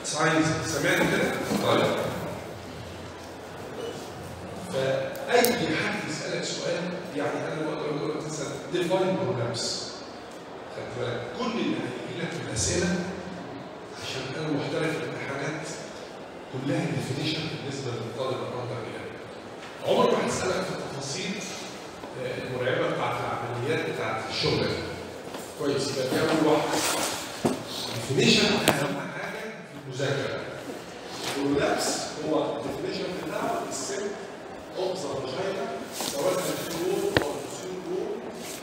ساينس سمعت كده؟ طيب فاي حد يسالك سؤال يعني انا بقدر اقول لك مثلا ديفاين بروجرامز خدت بالك كل اللي هيجي لك في الاسئله عشان انا محترف في الامتحانات كلها ديفينيشن بالنسبه للطالب النهارده يعني عمر ما هسالك في التفاصيل آه، المرعبه بتاعت العمليات بتاعت الشغل كويس يبقى دي اول واحده ديفينيشن اهم حاجه في المذاكره واللبس هو الديفينيشن بتاعه السم اوف ذا فاجينا سواء كان في رول او في رول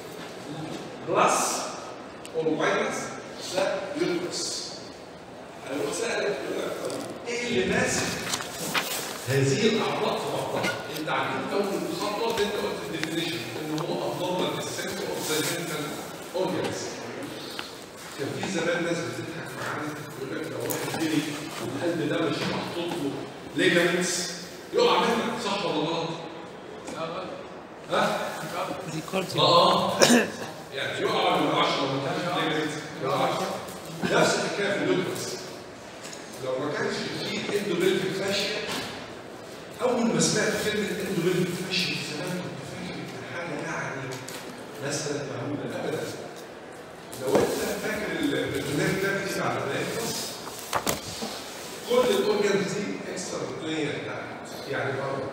بلس او ماينس ده يدرس انا لو سالك يقول لك طيب ايه اللي ماسك هذه الاعضاء في بعضها انت عارفين اول خطوه انت قلت الديفينيشن ان هو ابنورمال السنس اوف ذا جنتال اورجانز كان في زمان ناس بتضحك معانا يقول لك لو واحد جري والقلب ده مش محطوط له ليجامنتس يقع منك صح ولا غلط؟ ها؟ دي كارديو اه يعني يقع من 10 لو ما كانش ليجامنتس يقع نفس الحكايه في اللوكس لو ما كانش في اندوبيلفيك فاشيا اول ما سمعت كلمه اندوبيلفيك فاشيا زمان كنت فاكر ان حاجه يعني مثلا مهوله ابدا لو انت فاكر البرنامج ده بيجي على الناس كل الاورجنز دي اكسترا بلير يعني بره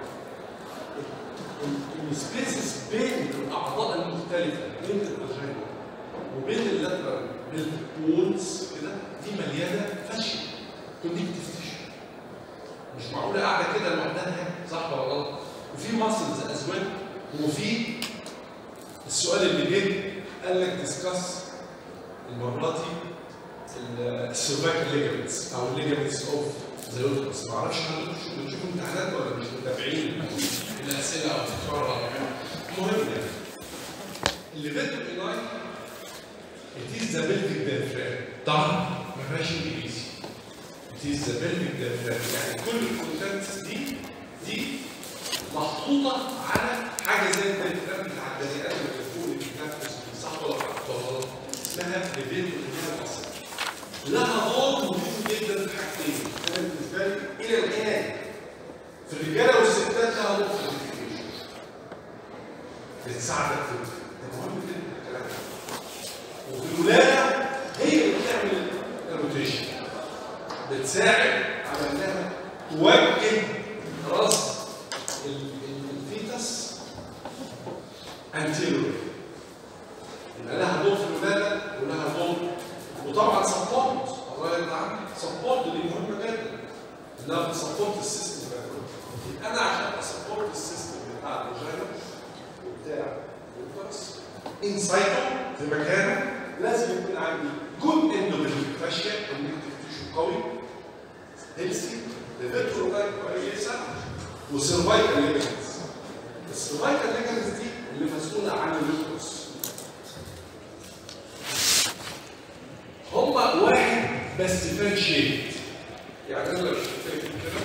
السبيسز بين الاعضاء المختلفه بين الفاجينا وبين اللاترال بالبولز كده دي مليانه فاشل كونكتيف تيشو مش معقوله قاعده كده لوحدها صح ولا غلط وفي ماسلز ازواج وفي السؤال اللي جه قال لك ديسكاس المره دي السيرفايكال ليجمنتس او الليجمنتس اوف ذا يوترس ما اعرفش هل انتوا بتشوفوا امتحانات ولا مش متابعين الاسئله او تتكرر المهم يعني اللي فيتو ايناي It is the pelvic diaphragm طبعا ما فيهاش انجليزي It is the pelvic diaphragm يعني كل الكونتنتس دي دي محطوطه على حاجه زي الديافرام بتاع البني ادم اللي فوق اللي بيتنفس صح ولا غلط اسمها ليفيتو ايناي اصلا لها دور مهم جدا في حاجتين انا بالنسبه لي الى الان في الرجاله والستات لها دور في الديفينيشن بتساعدك في ده مهم جدا الكلام ده وفي الولاده هي اللي بتعمل الروتيشن بتساعد على انها توجه راس ال- ال- الفيتس انتيريور يبقى لها دور في الولاده ولها دور وطبعا سبورت الله يرضى عنك سبورت دي مهمه جدا انها بتسبورت السيستم ده كله انا عشان اسبورت السيستم بتاع الفاجينا وبتاع الفرس انسايتو في مكانه لازم يكون عندي جود اندوبيليك فاشيا كونكتيف تيشو قوي هيلسي ليفيترولايت كويسه وسيرفايكال ليجمنتس السيرفايكال ليجمنتس دي اللي مسؤوله عن اليوترس هما واحد بس فان شيب يعني انا لو شفت كده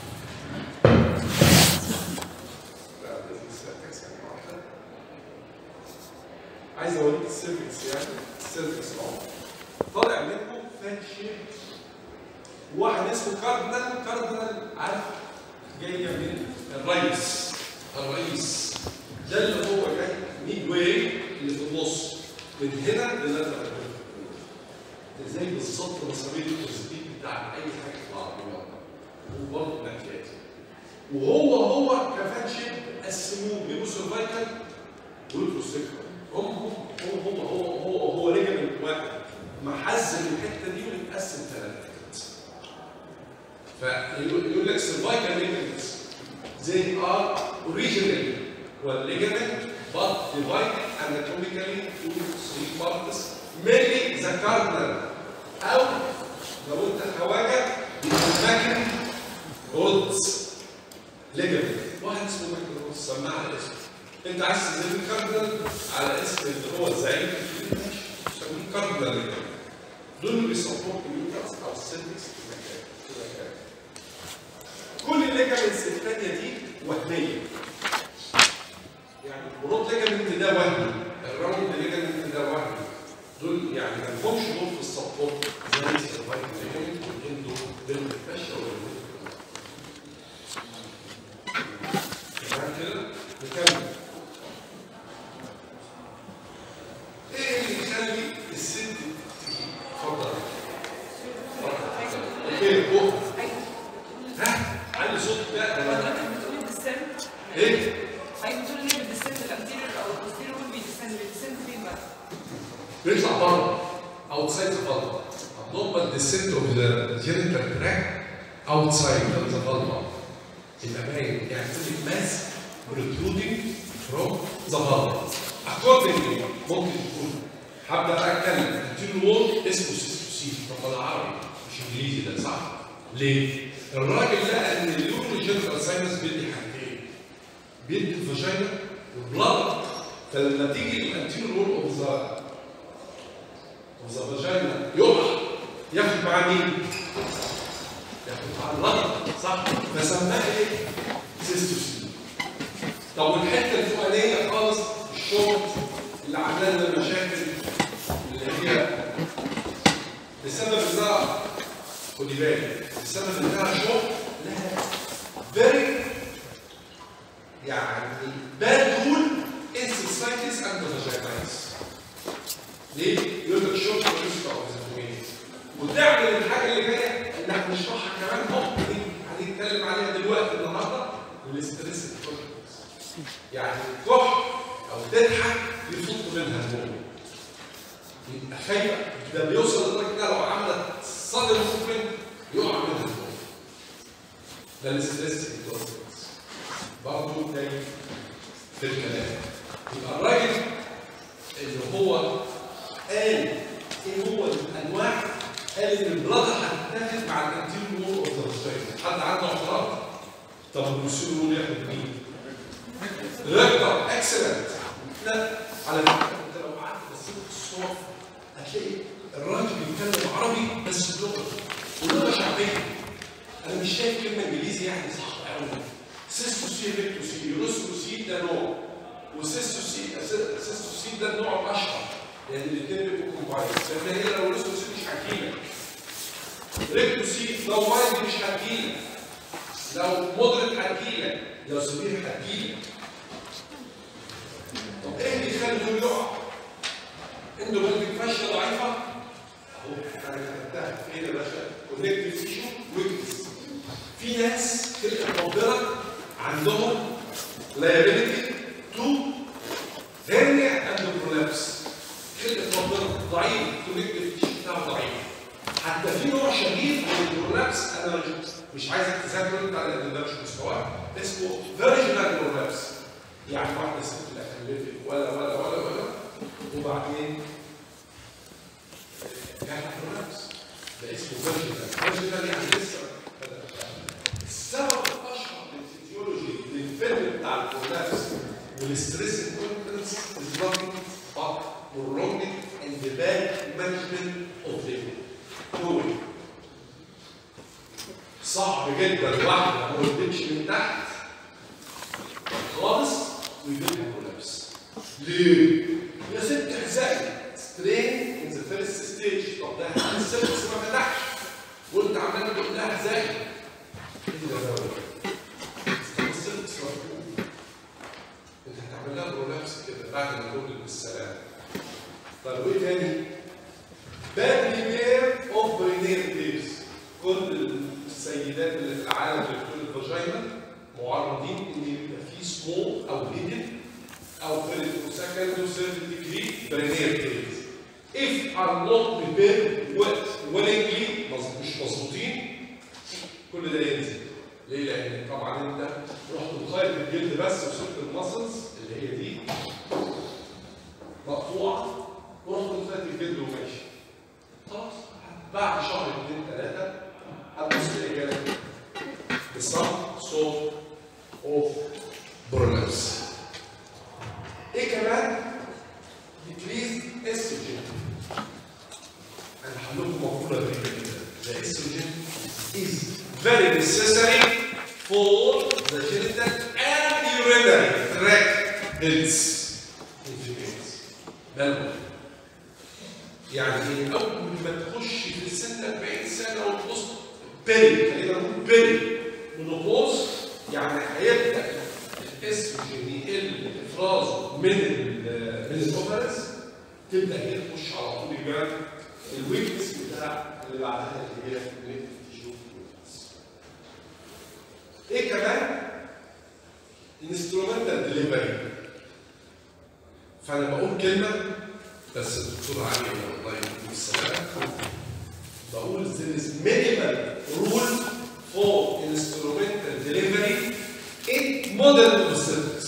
لا لازم أسألك ثانية واحدة. عايز اوريك السيرفكس يعني السيرفكس اهو طالع منه فان شيب واحد اسمه كاردينال كاردينال عارف جايه من الرئيس الرئيس ده اللي هو جاي ميد واي اللي في النص من هنا للاترال زي بالظبط مسامير التثبيت بتاع اي حاجه في العربيات وبرضه نكات وهو هو كفان شيب قسموه بيبقوا سيرفايكال والبروسيكال هم هم هو هو هو هو هو ليجمنت واحد محزن الحته دي ومتقسم ثلاث فيقول يقول لك سيرفايكال ليجمنتس they are originally well ligament but divided anatomically to three parts mainly the cardinal او لو انت خواجه المكن رودز ليجمنت واحد اسمه مكن رودز سماها على اسمه انت عايز تسميه كاردينال على اسم اللي هو الزعيم ماشي سميه كاردينال ليجمنت دول اللي بيسبورت اليوترس او السيرفكس في المكان في المكان كل الليجمنتس الثانيه دي وهميه يعني البروت ليجمنت ده وهمي الراوند ليجمنت ده وهمي دول يعني ما لهمش دور في السبورت زي السرفايف ليجمنت والاندو فين فوق ايوه ها علي صوتك ده ده- حضرتك بتقولي الديسنت ايه حضرتك بتقولي ان هي بالديسنت الانتيريور او البوستيريور وين بيديسنت بيديسنت فين بقى؟ بيطلع بره outside the vulva abnormal descent of the genital tract outside the vulva يبقى باين يعني كل ماس protruding from the vulva accordingly ممكن تكون هبدا بقى اتكلم anterior wall اسمه سيستوسيل طب ده عربي مش انجليزي ده صح؟ ليه؟ الراجل لقى ان اليورو جينيتال ساينس بيدي حاجتين بيدي الفاجينا والبلاد فلما تيجي الانتيريور وول اوف ذا وزبجانا يقع ياخد معاه مين؟ ياخد معاه الرجل صح؟ فسماها ايه؟ سيستوسين طب والحته الفوقانيه خالص الشورت اللي عامله لنا مشاكل اللي هي بسبب انها خدي بالك بسبب انها شورت لها فيري يعني باد رول ان سوسايتيز اند فاجينايتس ليه؟ يقول لك شورت ريسك اوف وتعمل الحاجه اللي جايه اللي هنشرحها كمان اهو هنتكلم عليها دلوقتي النهارده الاستريس يعني تكح او تضحك يفوت منها النوم يبقى خايفه ده بيوصل لدرجه انها لو عملت صدر موفمنت يقع منها النوم ده الاستريس برضه جاي في الكلام يبقى الراجل اللي هو قال ايه هو الانواع قال ان البلادر هتتاخد مع الانتيريور وول اوف ذا حد عنده اعتراض طب البوستيريور وول ياخد مين؟ ريكتر اكسلنت لا على فكره انت لو قعدت بصيت في الصور هتلاقي الراجل بيتكلم عربي بس بلغه ولغه شعبيه انا مش شايف كلمه انجليزي يعني صح قوي سيستو سي ريكتو سي يورستو سي ده نوع وسيستو سي سيستو سي ده النوع الاشهر يعني الاثنين بيبقوا كومبايند لان هي لو ريستو سي مش هتجيلك ريكتو سي لو وايد مش هتجيلك لو مودريت هتجيلك لو سبير هتجيلك طب ايه اللي يخلي دول يقع؟ اندوبلفيك فاشيه ضعيفه اهو انا كتبتها فين يا باشا؟ كونكتيف تيشو ويكنس في ناس تلقى ربنا عندهم liability to hernia and prolapse خلقة ربنا ضعيف كونكتيف تيشو بتاعه ضعيف حتى في نوع شديد من البرولابس انا مش عايزك تذاكره انت لان ده مش مستواك اسمه فيرجنال برولابس يعني واحده ست لا خلفت ولا ولا ولا ولا وبعدين جالها برولابس ده اسمه فيرجنال فيرجنال يعني لسه السبب الاشهر للفيزيولوجي للفيلم بتاع البرولابس والستريس انكونتنس is nothing but prolonged and the bad management of the fluid. صعب جدا واحده ما ولدتش من تحت خالص ويجيلها كولابس. ليه؟ يا ست احزقي سترين ان ذا فيرست ستيج طب ده السيرفس ما فتحش وانت عمال تقول لها احزقي. ايه ده بقى؟ السيرفس مفتوح. انت هتعمل لها برولابس كده بعد ما تولد بالسلامه. طب وايه تاني؟ باد ريبير اوف برينير تيبس كل السيدات اللي في العالم اللي بتقول الفاجينا معرضين ان يبقى في سمول او هيدن او فيرست وسكند وثيرد ديجري برينير تيبس if are not prepared well willingly مظ- مش مظبوطين كل ده ينزل ليه؟ لان طبعا انت رحت مخيط الجلد بس وسبت المسلز اللي هي دي مقطوعه ورحت مخيط الجلد وماشي خلاص بعد شهر اثنين ثلاثة هتبص الإجابة بالصم صوت أوف برولابس إيه كمان؟ ديكريز استروجين أنا هقول لكم مقولة غريبة جدا The estrogen is very necessary for the genital and urinary tract health in females. ده المهم يعني ايه اول ما تخش في السن 40 سنه وتبص بيري خلينا نقول بيري منوبوز يعني هيبدا الاستروجين يقل افرازه من ال من الاوفرز تبدا هي تخش على طول يبان الويكنس بتاع اللي بعدها اللي هي الكونكتيف تيشو ايه كمان؟ انسترومنتال ديليفري فانا بقول كلمه بس الدكتور علي الله يديله السلامه بقول there is minimal rule for instrumental delivery in modern obstetrics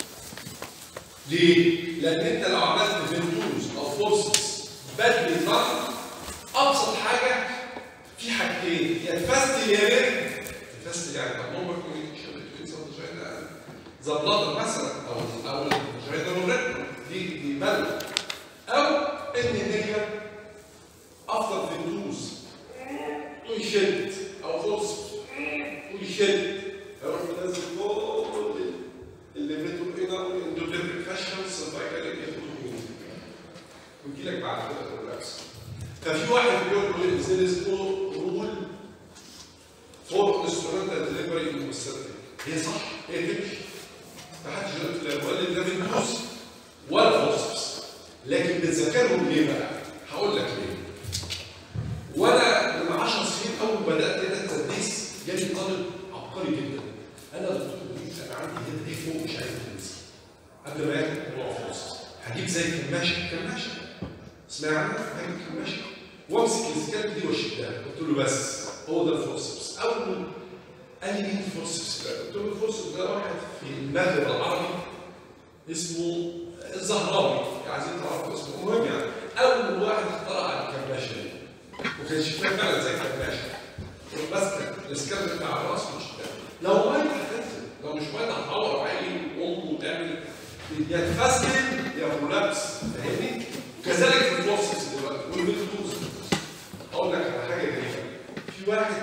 ليه؟ لأن أنت لو عملت فينتوز أو فورسز بدري ضغط أبسط حاجة في حاجتين يا تفستل يا ريت تفستل يعني abnormal communication between the vagina and the bladder مثلا أو أو الفاجينا والريكتوم دي دي بلد أو إن هي أفضل فينتوز ويشد أو فورس ويشد يروح منزل كل اللي فيتو الانر والاندوبليفريك فاشن السيرفايكال ياخدوا ويجي لك بعد كده الرأس ففي واحد بيقول له there is no rule for instrumental delivery in obstetric هي صح هي تمشي ما حدش يقول ولا ده فينتوس ولا فورسبس لكن بتذاكرهم ليه بقى؟ هقول لك ليه وانا من 10 سنين اول ما بدات هنا التدريس جالي طالب عبقري جدا انا دكتور بوليس انا عندي هنا ايه فوق مش عايز ادرس قبل ما ياكل موضوع فرص هجيب زي كماشه كماشه اسمعي عنها هجيب كماشه وامسك السكالب دي واشدها قلت له بس هو ده الفورسبس اول قال لي مين الفورسبس ده؟ قلت له الفورسبس ده واحد في المغرب العربي اسمه الزهراوي عايزين تعرفوا اسمه المهم يعني اول واحد اخترع الكماشه دي وكان شكلها فعلا زي الكماشه ماسكه السكالب بتاع الراس مش ده لو ميه هتنزل لو مش ميه هتعور عيني وامه وتعمل يا تفسد يا ملابس فاهمني؟ كذلك في الفورسز دلوقتي والفيتوز اقول لك على حاجه جميله في واحد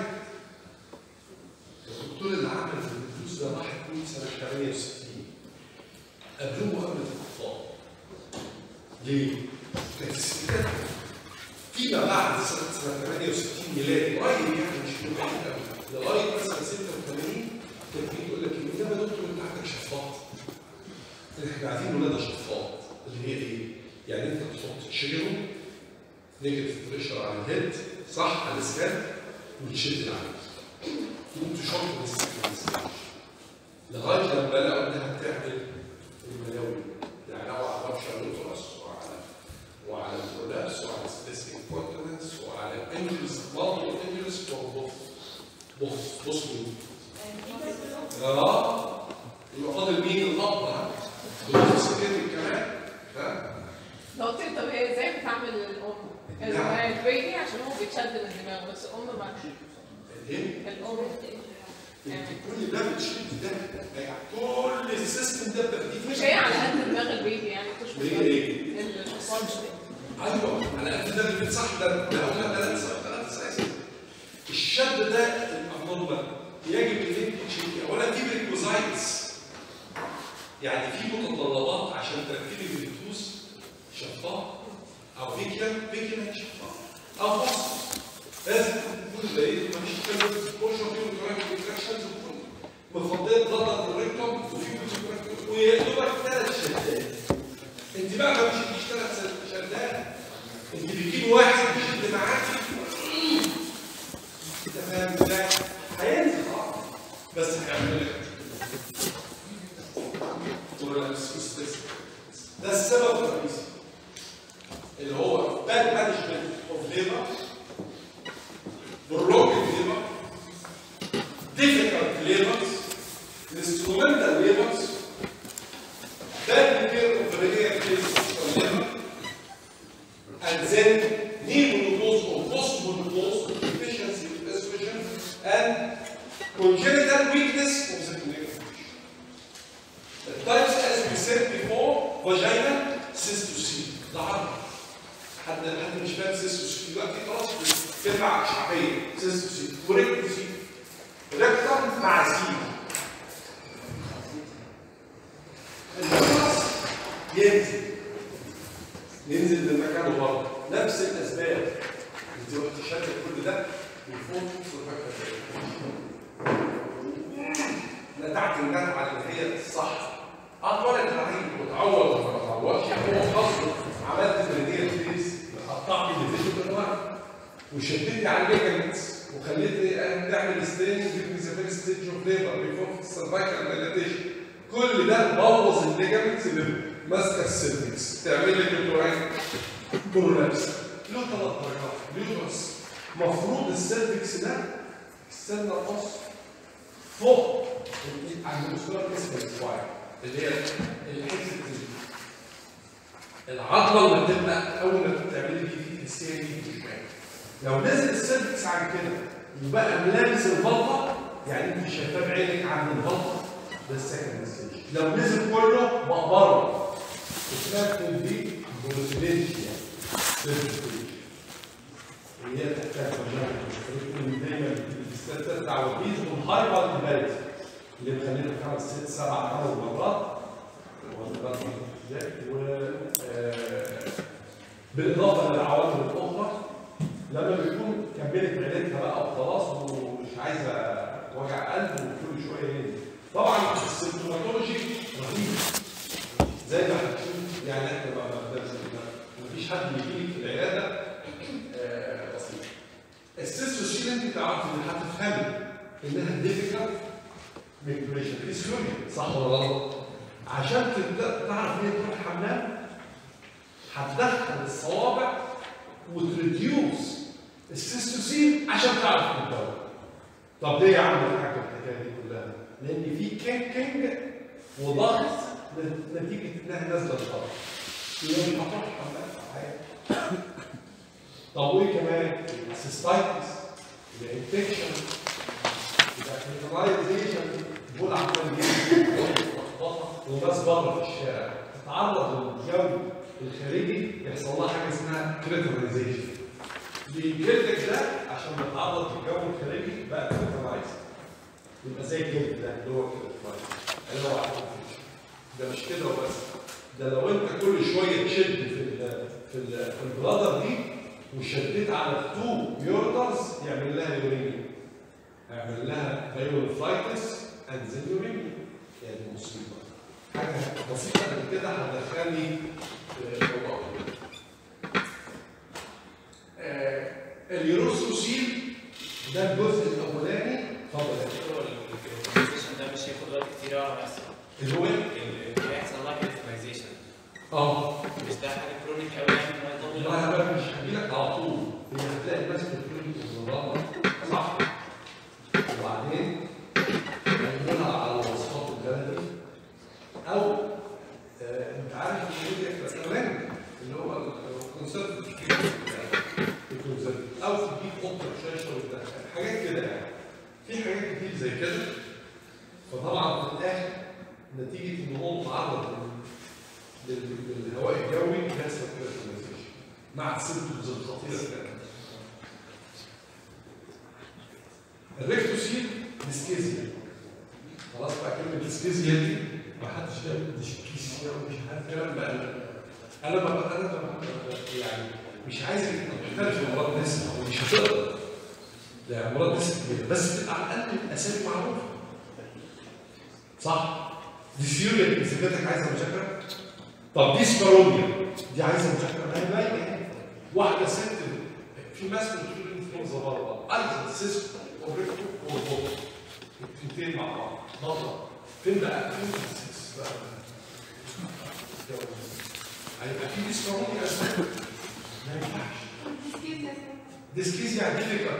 الدكتور اللي عمل في الفيتوز ده راح يكون سنه 68 قبلوه مقابله الاطفال ليه؟ كانت الستات فيما بعد سنه سنه 68 ميلادي قريب يعني مش من بعيد قوي لغايه مثلا 86 كان في يقول لك انما يا دكتور انت عندك شفاط احنا عايزين ولادة شفاط اللي هي ايه؟ يعني انت بتحط تشيلو نيجاتيف بريشر على الهيد صح على السكان وتشد العين تقوم تشرط السكان لغايه لما لقوا انها بتعمل الملاوي يعني لو على رابشر الوترس وعلى وعلى البرولابس وعلى سبيسيك كونتيننس وعلى انجلس مالتي انجلس بص بص بص اه يبقى فاضل مين الاب ها؟ بص سكتك كمان ها؟ دكتور طب هي ازاي بتعمل الام؟ نعم. البيبي عشان هو بيتشد من الدماغ بس الام ما ايه؟ الام انت كل ده بتشد ده يعني كل السيستم ده بتديك مش هي على قد دماغ البيبي يعني مش هي ايه؟ الفصال ايوه على قد ده اللي بتصح ده ده قلنا ثلاث ثلاث اساسي الشد ده الابنورمال يجب ان انت تشيليه اولا دي بريكوزايتس يعني في متطلبات عشان تركيب الفيتوس شفاف او فيكيا فيكيا شفاف او فصل لازم تكون لقيت مفيش كلمه بوشن فيه كونتراكشنز مفضيه بلطه الريكتوم وفي ويا دوبك ثلاث شدات انت بقى ما بتشديش ثلاث شدات انت بتجيب واحد يشد معاك انت فاهم ازاي؟ هينزل اه بس هيعمل لك ده السبب الرئيسي اللي هو bad management of labor broken labor difficult labors instrumental labors bad repair of the rear phase of labor and then near-menopause or post-menopause deficiency of estrogen and congenital weakness of the connective tissue. The types, as we said before, vagina, cystocele. ده عرض. حد حد مش فاهم cystocele دلوقتي خلاص كلمة شعبية cystocele وريكتوسيل. ريكتم مع سيل. الفيروس ينزل ينزل من مكانه برضه نفس الاسباب انت رحت شايف كل ده من فوق نتعت الناس على اللي هي الصح اطول التعليم وتعوض ولا ما تعوضش هو حظه عملت بريدير فيس قطعت اللي في الوقت وشددت على الليجمنتس وخليتني تعمل ستينج جيب ذا فيرست ستيج اوف ليبر بيفور السرفايكال دايلاتيشن كل ده بوظ الليجامنتس اللي ماسكه السيرفكس تعمل لك الدوراين كورولابس له ثلاث درجات اليوترس مفروض السيرفكس ده استنى قص فوق عند المسكولار ديستنس واير اللي هي الحته العضله اللي بتبقى اول ما بتعملي دي في السي دي في الشمال لو نزل السيرفكس عن كده وبقى ملامس البلطه يعني انت شايفاه بعينك عن البلطه ده السكند ستيج لو نزل كله بقى بره اسمها دي بروسيليشيا وهي تحتاج برنامج دايما بتستخدم تعويض والهايبر امبالانس اللي مخلينا خمس ست سبع ثمان مرات مرات و آه، بالاضافه للعوامل الاخرى لما بيكون كملت عيلتها بقى وخلاص ومش عايزه وجع قلب وكل شويه ينزل طبعا السيمتوماتولوجي رهيب زي ما هتشوف يعني احنا ما بنقدرش مفيش حد يجي لك في العياده آه، بسيط السيستوسين انت تعرف ان هتفهمي انها ديفيكالت ميكتوريشن فيسيولوجي صح ولا غلط؟ عشان تبدا تعرف ان هي تروح الحمام هتدخل الصوابع وتريديوس السيستوسين عشان تعرف تتدور طب ليه يا عم الحاج الحكايه دي كلها؟ لان في كينج وضغط نتيجه انها نازله الضغط يقول هتروح الحمام عادي. طب وايه كمان؟ السيستايتس الانفكشن الكريتلايزيشن بول عمال والناس بره في الشارع تتعرض للجو الخارجي يحصل لها حاجه اسمها كريتلايزيشن الجلدك ده عشان بيتعرض للجو الخارجي بقى كريتلايز يبقى زي الجلد ده اللي هو كريتلايز اللي هو ده مش كده وبس ده لو انت كل شويه تشد في ال في ال في البلادر دي وشديت على التو يوردرز يعمل لها يورينيا يعمل لها فايولوفايتس انزل يورينيا يعني مصيبه حاجه بسيطه من كده هتدخلني في موضوع آه، اليوروسوسيل ده الجزء الاولاني اتفضل يا فندم. الكريتيزيشن ده مش هياخد وقت كتير قوي على السنة. اللي هو اللي هيحصل لها كريتيزيشن اه مش ده حاجه كرونيك قوي يعني إن هو يطول والله بقى مش هجيلك على طول هي هتلاقي الناس بتقول النظام صح وبعدين هنقولها على وصفات البلدي او آه انت عارف ان هي كمان اللي هو الكونسيرت الكونسيرت او تجيب قطه شاشه وتدخل حاجات كده يعني في حاجات كتير زي كده فطبعا في الاخر نتيجه ان هو متعرض لل- لل- للهواء الجوي بيحصل كريتيزيشن مع السيمتومز الخطيره كمان الريكتوسيل ديسكيزيا خلاص بقى كلمه ديسكيزيا دي ما حدش قال ديسكيزيا ومش عارف كلام بقى انا ما انا ما يعني مش عايز تختلف في امراض نسا ومش هتقدر ده امراض نسا كبيره بس تبقى على الاقل الاسامي معروفه صح ديسيوريا دي ذاكرتك عايزه مذاكره طب دي سبارونيا دي عايزه مذاكره ما هي باينه يعني. واحده ست في ناس بتقول انفلونزا بره عايزه سيستم وبريكتو وبوتو التنتين مع بعض بره فين بقى فين السيس بقى هيبقى في ديسبارونيا اسمها ما ينفعش ديسكيزيا ديفيكالت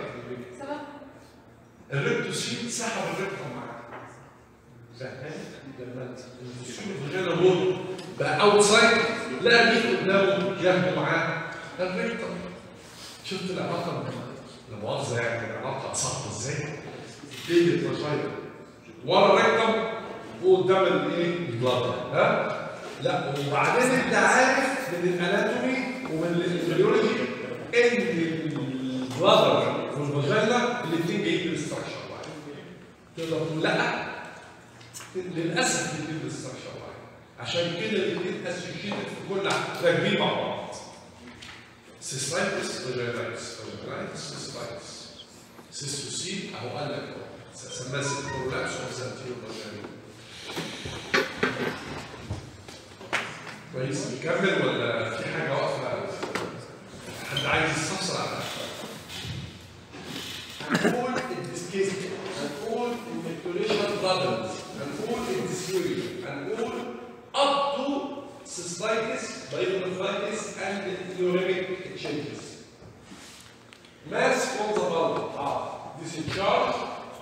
الريكتوسيل سحب الريكتوم معاه فاهم لما الفصول الفاجينا دول بقى اوتسايد لقى مين قدامه ياخده معاه الريكتوم شفت العلاقه لا مؤاخذه يعني العلاقه صعبه ازاي؟ بين الفاجينا ورا الريكتوم وقدام الايه؟ البلاد ها؟ لا وبعدين انت عارف من الاناتومي ومن الفيولوجي ان البلادر والفاجينا الاثنين جايين من الستراكشر واحد تقدر تقول لا للاسف الاثنين من الستراكشر واحد عشان كده الاثنين اسوشيتد في كل راكبين مع بعض سيستايتس فاجينايتس فاجينايتس سيستايتس سيستوسيل اهو قال لك سماه سيستولابس وسنتيو فاجينايتس كويس نكمل ولا في حاجه واقفه حد عايز يستفسر على هنقول الديسكيستي هنقول الميكتوريشن بلادرز هنقول الديسيوريشن هنقول up to cystitis, pyelonephritis and uremic changes. Mass on the body اه discharge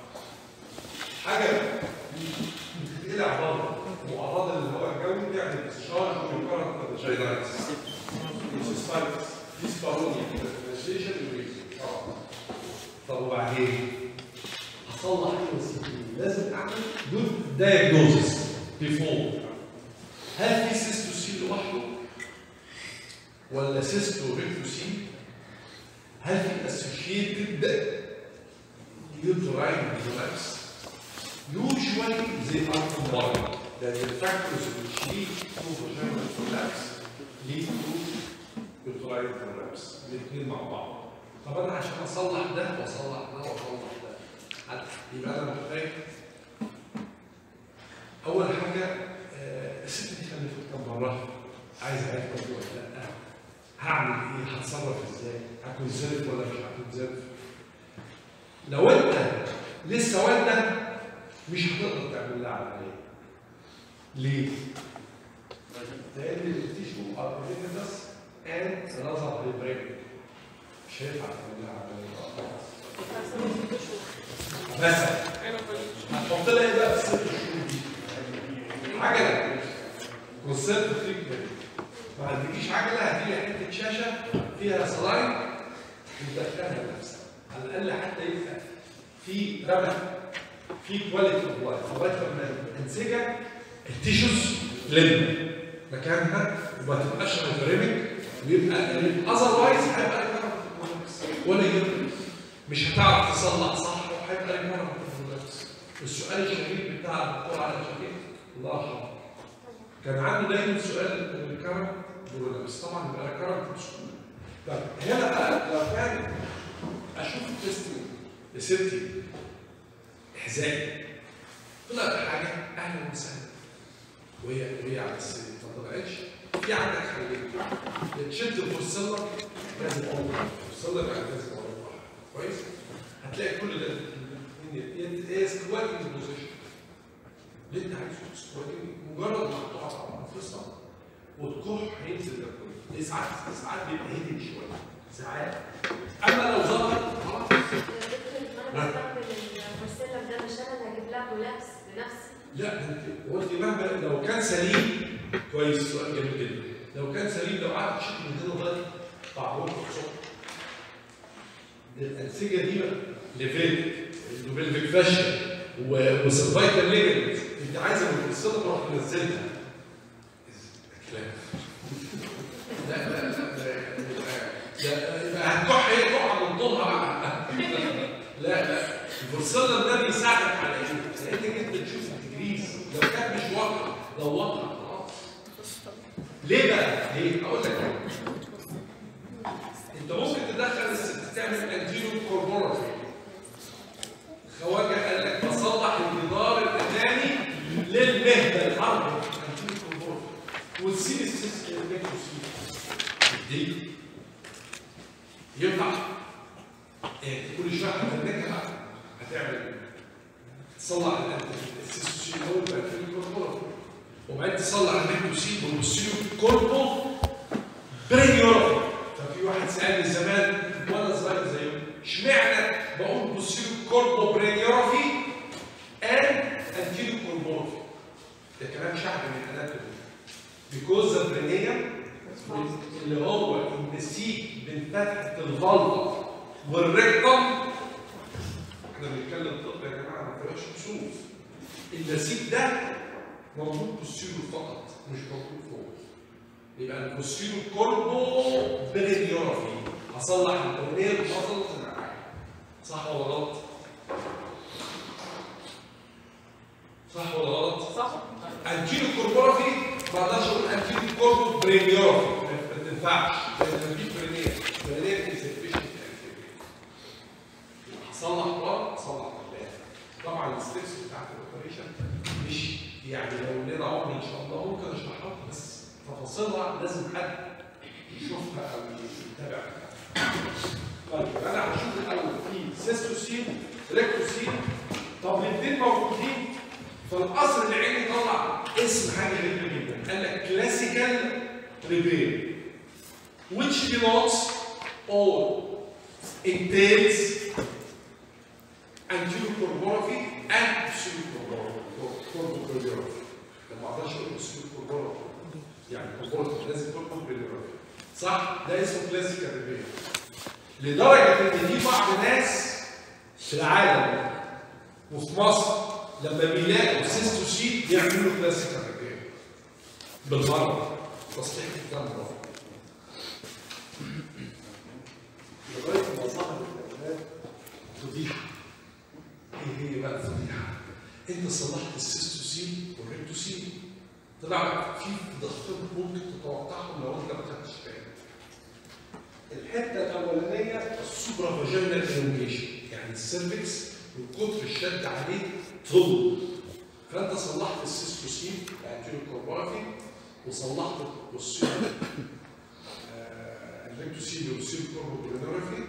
حاجه بتقلع بره معرضه للهواء الجوي تعمل discharge ويكرر فاجينايتس cystitis ديسبارونيا translation uremic اه طب وبعدين هصلح ايه وسيلتي لازم اعمل جود دايجنوزس بيفور هل في سيستوسين لوحده ولا سيستو ريكتوسين هل في اسوشيتد يوتراين كولابس usually they are combined that the factors which lead to vaginal collapse lead to uterine collapse الاثنين مع بعض طب انا عشان اصلح ده واصلح ده واصلح ده هت- يبقى انا متخيل اول حاجه آه، الست دي خلفت كم مره عايز اعرف برضه ولا لا هعمل ايه هتصرف ازاي هكون زرف ولا مش هكون زرف لو انت لسه والده مش هتقدر تعمل لها عمليه ليه؟ لان التيشو ار بس and another hybrid مش هينفع تعمل لها عمليه مثلا هتحط لها ايه بقى في الست شهور دي؟ عجله كونسيرت تريتمنت ما عندكيش عجله هتيجي حته شاشه فيها سلايد وتدخلها لنفسك على الاقل حتى يبقى في ربح في كواليتي اوف لايف لغايه لما الانسجه التيشوز لم مكانها وما تبقاش هايبريميك ويبقى اذروايز هيبقى ريكارنت ولا يدرك مش هتعرف تصلح صح وهيبقى ريكارنت السؤال الشهير بتاع الدكتور علي شفيق الله يرحمه كان عنده دايما سؤال الكرم بس طبعا بيبقى كرم في السكون طب هنا بقى لو كان اشوف التستنج لستي احزائي طلعت حاجه اهلا وسهلا وهي وهي على السرير ما طلعتش في عندك حلين يا تشد الفرسله لازم اول الفرسله بقى لازم اول كويس هتلاقي كل ده هي سكواتنج بوزيشن اللي انت عايزه سكواتنج مجرد ما تقع على الفرصه والكح هينزل ده كله ساعات ساعات بيبقى هيدن شويه ساعات اما لو ظهر خلاص انا بعمل المرسلة ده مش انا اللي هجيب لها كولابس بنفسي لا ده انت قلت مهما لو كان سليم كويس سؤال جميل جدا لو كان سليم لو قعدت تشوف من هنا لغايه طعمه الصبح الانسجه دي بقى ليفيت البلفيك فاشن وسرفايكال ليجمنت انت عايزه من الصدر تروح تنزلها كلام لا لا لا لا يبقى هتكح هي تقع من طولها بقى لا لا الفرسلة ده بيساعدك على ايه؟ لانك انت تشوف التجريس لو كان مش واقع لو واقع خلاص ليه بقى؟ ليه؟ اقول لك ليه. انت ممكن تدخل الست تعمل انتيرو كوربورال خواجه قال لك تصلح الجدار الامامي للمهبه الحرب انتيرو كوربورال وتسيب الست اللي دي ينفع إيه، كل شويه هتنكها هتعمل ايه؟ تصلح السيسوسين الاول بعد كده الكوربورال وبعدين تصلح الميكروسين والبوستيريو كوربو برينيورال ففي واحد سالني زمان وانا صغير زيه اشمعنى بقول بوستيريو كوربو برينيورافي and انتيريو كوربورافي ده كلام شعبي من الاناتومي because the برينيوم اللي هو النسيج بين فتحه الفالفا والريكتم احنا بنتكلم طب يا جماعه ما تبقاش كسوف النسيج ده موجود بوستيريو فقط مش موجود فوق يبقى البوستيريو كوربو برينيورافي هصلح البرينير مصل معايا صح ولا غلط؟ صح ولا غلط؟ صح انتيريو كوربورافي ما اقدرش اقول انتيريو كوربو برينيورافي ما تنفعش لان مفيش برينير برينير انسفيشنت هصلح ورا هصلح قدام طبعا الستبس بتاعت الاوبريشن مش يعني لو لنا عمر ان شاء الله ممكن اشرحها بس تفاصيلها لازم حد يشوفها او يتابعها طيب انا هشوف الاول في سيستوسين ريكتوسين طب الاثنين موجودين فالقصر العيني طلع اسم حاجه غريبه جدا قال لك كلاسيكال ريبير which denotes or entails anterior corbography and posterior corbography ما اقدرش اقول posterior corbography يعني corbography لازم تكون corbography صح ده اسمه كلاسيكال ريبير لدرجه ان في بعض الناس في العالم وفي مصر لما بيلاقوا سيستوسين يعملوا كلاسيكال ريبير بالمره تصحيح الكلام ده لغايه ما ظهرت الاولاد فضيحه ايه هي بقى الفضيحه؟ انت صلحت السيستوسين والريكتوسين طلع في ضغطين ممكن تتوقعهم لو انت ما خدتش بالك الحته الاولانيه السوبرا فاجينال الونجيشن يعني السيرفكس من كتر الشد عليه طول فانت صلحت السيستوسين الانتيريو كوربورافي وصلحت البوستيريو الريكتوسين والبوستيريو كوربورافي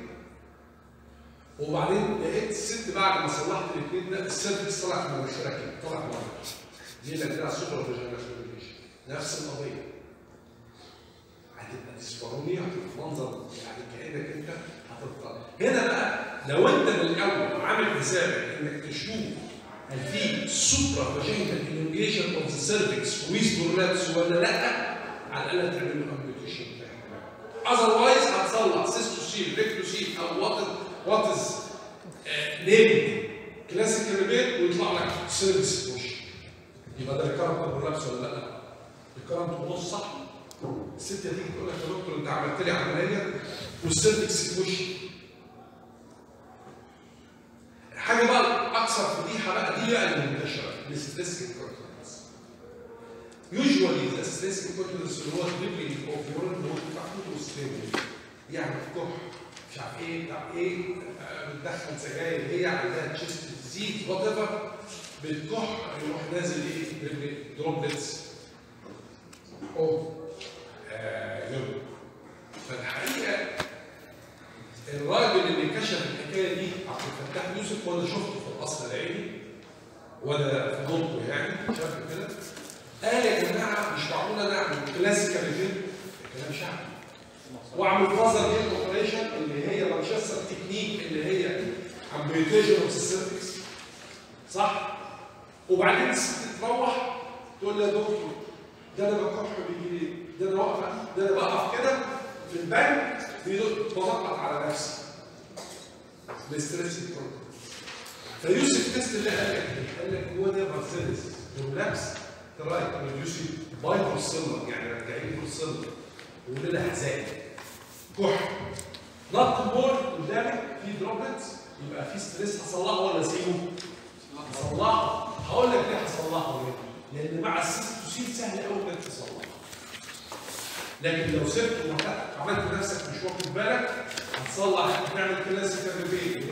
وبعدين لقيت الست بعد ما صلحت الاثنين ده السيرفكس طلع من المشتركين طلع بره دي اللي كده سوبرا فاجينال الونجيشن نفس القضيه هتبقى ديسبارونيا هتبقى منظر يعني كانك انت هتبقى هنا بقى لو انت من الاول عامل حسابك انك تشوف هل في سوبرا فاجينال الونجيشن اوف ذا سيرفكس ويز برولابس ولا لا على الاقل تعمل له امبيوتيشن اذروايز هتصلح سيستوسيل ريكتوسيل او وات وات از نيمد كلاسيكال ريبير ويطلع لك سيرفكس بوش يبقى ده ريكارنت برولابس ولا لا؟ ريكارنت ونص صح؟ الست هتيجي تقول لك يا دكتور انت عملت لي عمليه والسيرفكس في وشي حاجه بقى اكثر فضيحه بقى دي بقى المنتشره الاستريس انكونتنس يوجوالي الاستريس انكونتنس اللي هو الدبلي اوف يورين اللي هو بتاع ستيبل يعني كح مش عارف ايه بتاع ايه آه، بتدخل سجاير هي عندها تشيست ديزيز وات ايفر بتكح يروح نازل ايه دروبلتس اوف يورين فالحقيقه الراجل اللي كشف الحكايه دي عبد الفتاح يوسف وانا شفته في القصر العيني وانا في ضبطه يعني شاف كده قال يا جماعه مش معقول انا اعمل كلاسيكال ريفيل كلام شعبي واعمل فازر هيل اوبريشن اللي هي مانشستر تكنيك اللي هي امبيوتيشن اوف سيرفكس صح؟ وبعدين الست تروح تقول لي يا دكتور ده انا بكح بيجي لي ده انا واقف ده انا بقف كده في البنك بضغط على نفسي الاستريس فيوسف تيست اللي قال لك إيه؟ قال لك هو ده مرسيدس ريلاكس تراي يوسف بايبر سيلر يعني رجعين له السيلر وقول لها حزام كح نط البول قدامك في دروبلتس يبقى في ستريس هصلحه ولا اسيبه؟ هصلحه هقول لك ليه هصلحه ليه؟ لان مع السيستوسين سهل قوي انك تصلحه لكن لو سبت وعملت نفسك مش واخد بالك هتصلح تعمل كلاسيكال ريبيت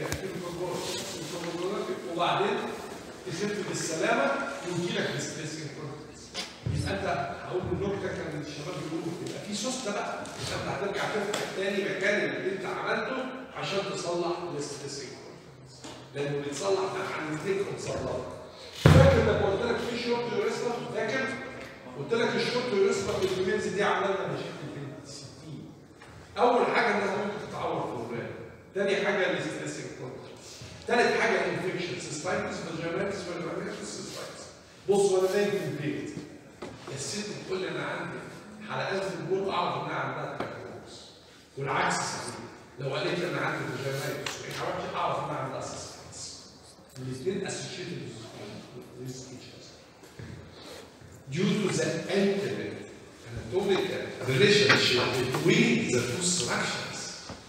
وبعدين تخف بالسلامه ويجي لك الستريس يبقى انت هقول النكته كان الشباب بيقولوا يبقى في سوسته بقى انت هترجع تفتح تاني مكان اللي انت عملته عشان تصلح الستريس لانه بيتصلح عن ايديك وتصلح فاكر لما قلت لك في شورت يوريستا فاكر؟ قلت لك الشورت يوريستا في الفيميلز دي عامله لنا مشاكل في 60 اول حاجه انها ممكن تتعور في الولاد تاني حاجه الاستريس تالت حاجه الانفكشن سيستايتس فاجينايتس فاجينايتس سيستايتس بص وانا نايم في البيت الست بتقول لي انا عندي حلقات في البول اعرف انها عندها تاكروس والعكس صحيح لو قالت لي انا عندي فاجينايتس وحاولت اعرف انها عندها سيستايتس الاثنين اسوشيتد with each other due to the intimate anatomical relationship between the two structures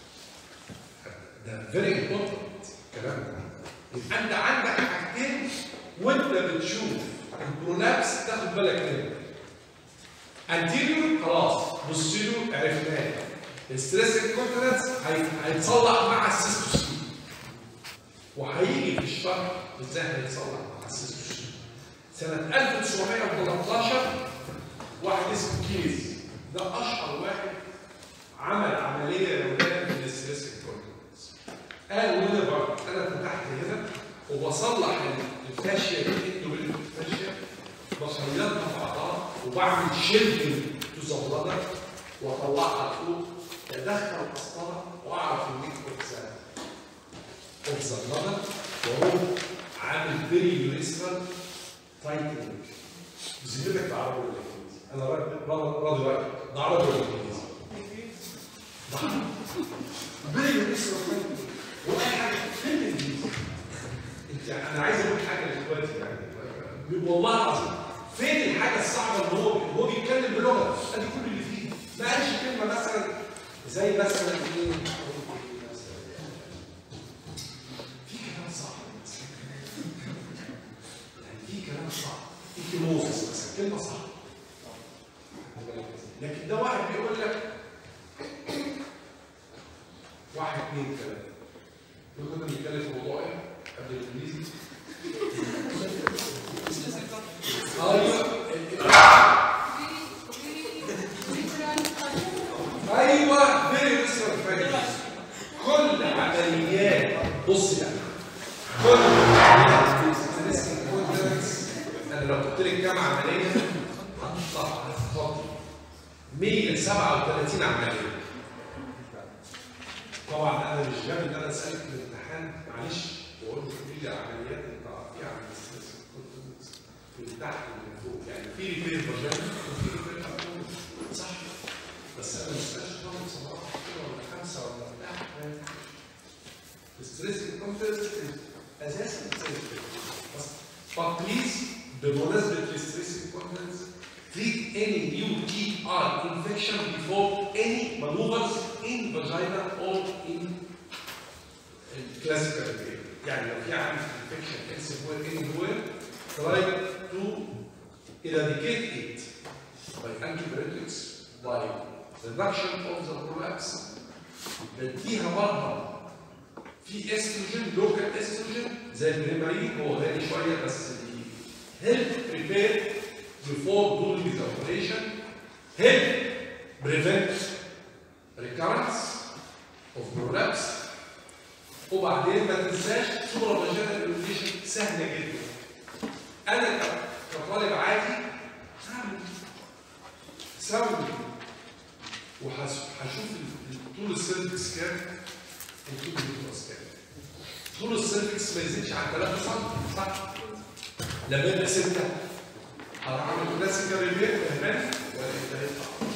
ده very important الكلام ده يبقى انت عندك حاجتين وانت بتشوف البرولابس تاخد بالك منه انتيريور خلاص بوستيريور عرفناه الستريس انكونتنس هيتصلح مع السيستوسين وهيجي في الشرح ازاي هيتصلح مع السيستوسين سنة 1913 واحد اسمه كيز ده أشهر واحد عمل عملية يومية من الستريس انكونتنس قال وليفر انا فتحت هنا وبصلح الفاشيه الاندو الفاشيه بخيطها في بعضها وبعمل شيلدنج تو ذا بلادر واطلعها فوق ادخل قسطره واعرف النيك اوف ذا اوف ذا بلادر واروح عامل فيري يوريسترال تايتنج بذمتك بالعربي ولا بالانجليزي؟ انا راضي راضي راضي ده عربي ولا انجليزي؟ ده عربي فيري يوريسترال تايتنج ولا حاجه فين الانجليزي؟ انت انا عايز اقول حاجه دلوقتي يعني والله العظيم فين الحاجه الصعبه اللي هو هو بيتكلم بلغه ادي كل اللي فيه ما قالش كلمه مثلا زي مثلا ايه في كلام صعب يعني في كلام صعب ايكيموزس مثلا كلمه صعبه لكن ده واحد بيقول لك واحد اثنين ثلاثه كنا بنتكلم في موضوع ايه قبل الانجليزي ايوه ايوه فيري ريسيرش كل عمليات بص يعني كل عمليات ستريس كونتنس انا لو قلت لك كام عمليه هتطلع هتفضل 137 عمليه طبعا انا مش جامد ان انا اسالك في الامتحان معلش واقول لك قولي لي عمليات انت عارفيها عن الستريس كونتنس في تحت ومن فوق يعني في ريبير فاجينا وفي ريبير ابدومين صح بس انا مش سالش طبعا صراحه كده ولا خمسه ولا بتاع الستريس كونتنس اساسا بس فبليز بمناسبه الستريس كونتنس treat any UTI infection before any maneuvers in vagina or in classical behavior. يعني لو في عندك infection elsewhere anywhere try to eradicate it by antibiotics by reduction of the prolapse بديها بره في استروجين لوكال استروجين زي البريمارين هو غالي شويه بس help prepare before doing the operation help prevent recurrence of prolapse وبعدين ما تنساش صوره فاجينال ايريتيشن سهله جدا انا ك- كطالب عادي هعمل ساوند وهشوف طول السيرفكس كام وطول اليوترس كام طول السيرفكس ما يزيدش عن 3 سم صح لما يبقى 6 هعمل كلاسيكال ريبير فهمان ولا انت هيطلع